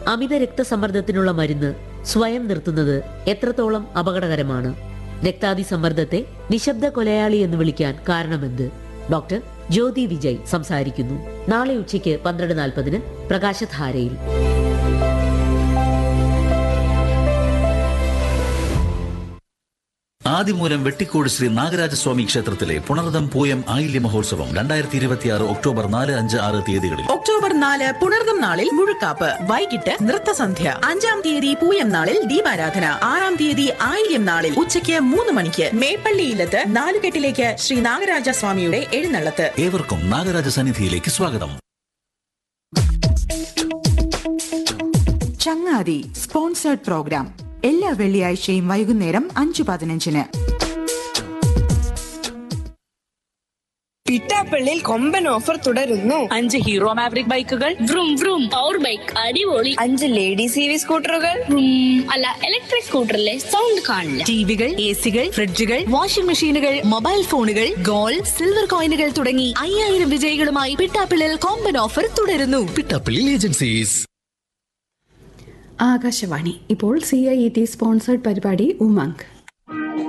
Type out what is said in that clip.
അമിത രക്തസമ്മർദ്ദത്തിനുള്ള മരുന്ന് സ്വയം നിർത്തുന്നത് എത്രത്തോളം അപകടകരമാണ് രക്താതിസമ്മർദ്ദത്തെ നിശബ്ദ കൊലയാളി എന്ന് വിളിക്കാൻ കാരണമെന്ത് ഡോക്ടർ ജ്യോതി വിജയ് സംസാരിക്കുന്നു നാളെ ഉച്ചയ്ക്ക് പന്ത്രണ്ട് നാൽപ്പതിന് പ്രകാശധാരയിൽ ആദിമൂലം വെട്ടിക്കോട് ശ്രീ നാഗരാജസ്വാമി ക്ഷേത്രത്തിലെ പുണർദം പൂയം ആയില്യ മഹോത്സവം രണ്ടായിരത്തി ഇരുപത്തിയാറ് ഒക്ടോബർ നാല് അഞ്ച് ആറ് തീയതികളിൽ ഒക്ടോബർ നാല് പുണർദം നാളിൽ മുഴുക്കാപ്പ് വൈകിട്ട് നൃത്തസന്ധ്യ അഞ്ചാം തീയതി പൂയം നാളിൽ ദീപാരാധന ആറാം തീയതി ആയില്യം നാളിൽ ഉച്ചയ്ക്ക് മൂന്ന് മണിക്ക് മേപ്പള്ളിയിലത്ത് നാലുകെട്ടിലേക്ക് ശ്രീ നാഗരാജ സ്വാമിയുടെ എഴുന്നള്ളത്ത് ഏവർക്കും നാഗരാജ സന്നിധിയിലേക്ക് സ്വാഗതം ചങ്ങാതി സ്പോൺസേർഡ് പ്രോഗ്രാം എല്ലാ വെള്ളിയാഴ്ചയും വൈകുന്നേരം അഞ്ചു പതിനഞ്ചിന് പിട്ടാപ്പള്ളിയിൽ കൊമ്പൻ ഓഫർ തുടരുന്നു അഞ്ച് ഹീറോ മാവറിക് ബൈക്കുകൾ vroom vroom പവർ ബൈക്ക് അടിപൊളി അഞ്ച് ലേഡി സി വി സ്കൂട്ടറുകൾ vroom അല്ല ഇലക്ട്രിക് സ്കൂട്ടറിലെ സൗണ്ട് കാണില്ല ടിവികൾ എ സികൾ ഫ്രിഡ്ജുകൾ വാഷിംഗ് മെഷീനുകൾ മൊബൈൽ ഫോണുകൾ ഗോൾഡ് സിൽവർ കോയിനുകൾ തുടങ്ങി അയ്യായിരം വിജയികളുമായി പിട്ടാപ്പിളിൽ കോമ്പൻ ഓഫർ തുടരുന്നു പിട്ടാപ്പിള്ളി ഏജൻസീസ് ആകാശവാണി ഇപ്പോൾ C I E T sponsored പരിപാടി ഉമംഗ്